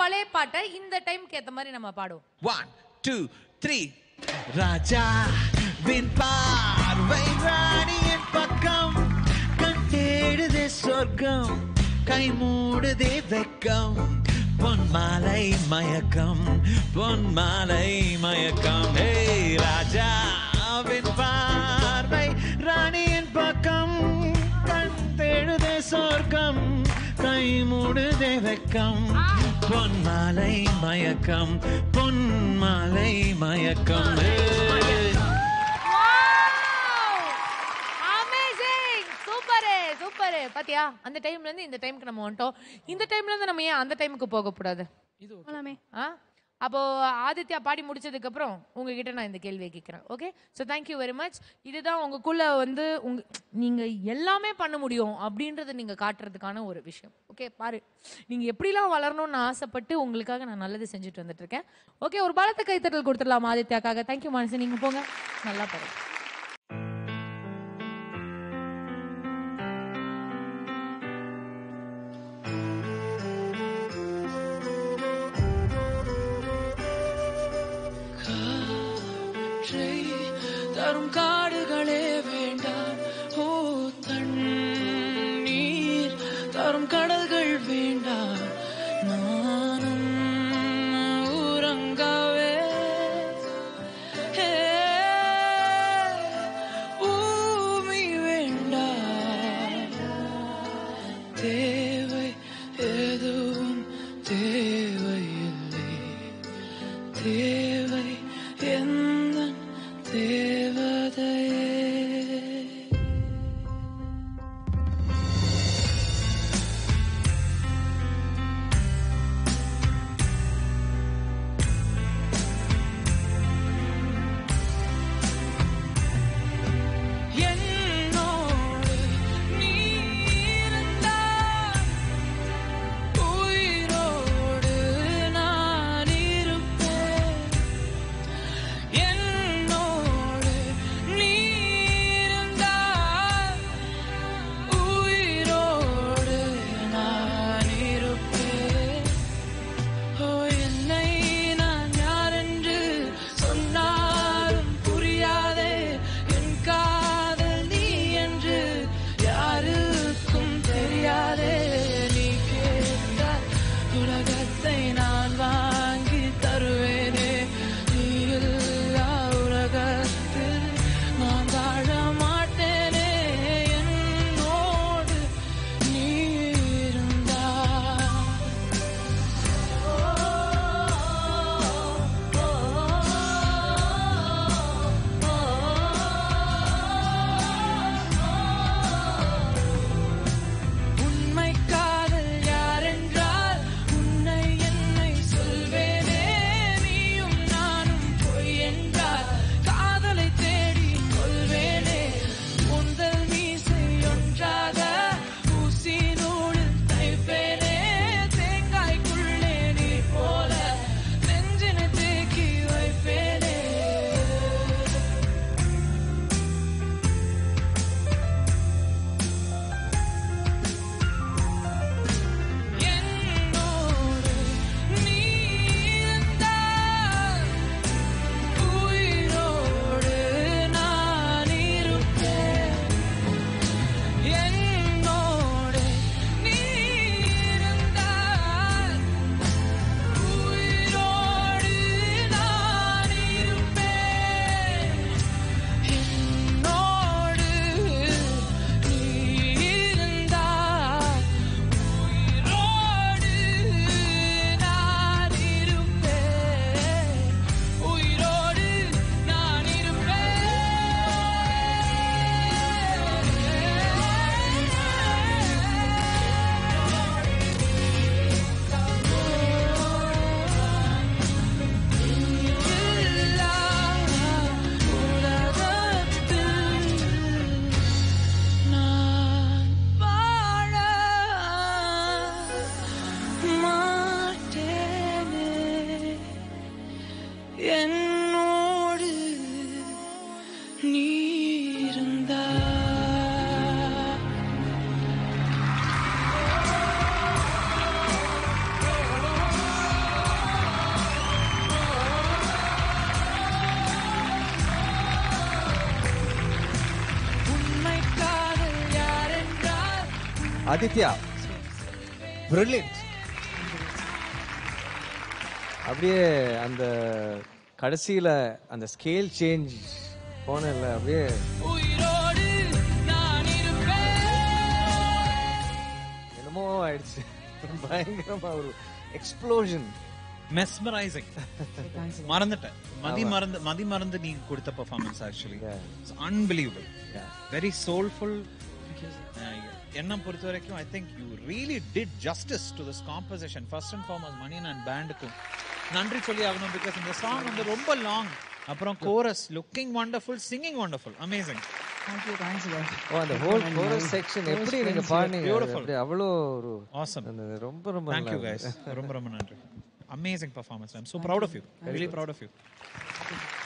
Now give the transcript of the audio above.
பழைய பாட்டை இந்த டைம்க்கு ஏத்த மாதிரி நம்ம பாடுவோம் One, two, three. ராஜா வின் பார்வை ராணியின் பக்கம் கண் தேடுதே சொர்க்கம் கை மூடுதே வெக்கம் பொன் மாலை மயக்கம் பொன் மாலை மயக்கம் ஹே ராஜா வின் பார்வை ராணியின் பக்கம் கண் தேடுதே சொர்க்கம் கை மூடுதே வெக்கம் பொன் மாலை மயக்கம் பொன் மாலை மயக்கம் அமேசிங் சூப்பரு சூப்பரு பாத்தியா அந்த டைம்ல இருந்து இந்த டைம்க்கு நம்ம வந்துட்டோம் இந்த டைம்ல இருந்து நம்ம ஏன் அந்த டைமுக்கு போக கூடாது போலாமே ஆ அப்போ ஆதித்யா பாடி முடிச்சதுக்கு அப்புறம் உங்ககிட்ட நான் இந்த கேள்வியை கேட்குறேன் okay so thank you very much இதுதான் உங்களுக்குள்ள வந்து உங்க நீங்க எல்லாமே பண்ண முடியும் அப்படின்றத நீங்க காட்டுறதுக்கான ஒரு விஷயம் ஓகே பாரு நீங்க எப்படிலாம் வளரணும்னு ஆசைப்பட்டு உங்களுக்காக நான் நல்லது செஞ்சுட்டு வந்துட்டு இருக்கேன் ஓகே ஒரு பலத்த கைத்தட்டல் கொடுத்துடலாம் ஆதித்யாக்காக தேங்க்யூ மனசு நீங்க போங்க நல்லா பாருங்க காற்றை தரும் காடுகளே வேண்டாம் ஓ தண்ணீர் தரும் கடல்கள் வேண்டாம் நானும் உறங்கவே ஹே, பூமி வேண்டாம் தேவை எதுவும் தேவையில்லை தேவை எந்த தேவதையே என்னோடு நீ இருந்தால் உயிரோடு நான் இருப்பேன் என்னோடு நீ இருந்தால் உயிரோடு நான் இருப்பேன் ஓ என்னை நான் யாரென்று சொன்னாலும் புரியாதே என் காதல் நீ என்று யாருக்கும் தெரியாதே நீ கேட்டால் உலகத்தை நான் வாங்கி தருவேனே நீ இல்லா உலகத்தில் நான் வாழ மாட்டேனே என்னோடு நீ இருந்தால் உண்மை காதல் யாரென்றால் உன்னை என்னை சொல்ல ஆதித்யா பிரில்லியன்ட் அப்படியே அந்த கடைசியில அந்த ஸ்கேல் சேஞ்ச் போனல அப்படியே உயிரோடு நான் இருப்பேன் என்னமோ ஆயிடுச்சு பயங்கரமா ஒரு எக்ஸ்ப்ளோஷன் மெஸ்மரைசிங் மறந்துட்டேன் மதி மறந்து மதி மறந்து நீங்க கொடுத்த performance actually unbelievable very soulful என்ன பொறுத்த வரைக்கும் I think you really did justice to this composition first and ஃபார்மஸ் மணியன் அண்ட் பேண்டுக்கும் நன்றி சொல்லி ஆகணும் பிகாஸ் இந்த சாங் வந்து ரொம்ப லாங் அப்புறம் chorus looking wonderful singing wonderful amazing thank you thanks பாய் ஓ அந்த ஹோல் கோரஸ் செக்ஷன் எப்படி நீங்க பாடுனீங்க Beautiful. அப்படி அவ்வளோ ஒரு Awesome. அந்த ரொம்ப ரொம்ப தேங்க்யூ நல்லா கைஸ் ரொம்ப ரொம்ப நன்றி amazing performance I am so proud of you really proud of you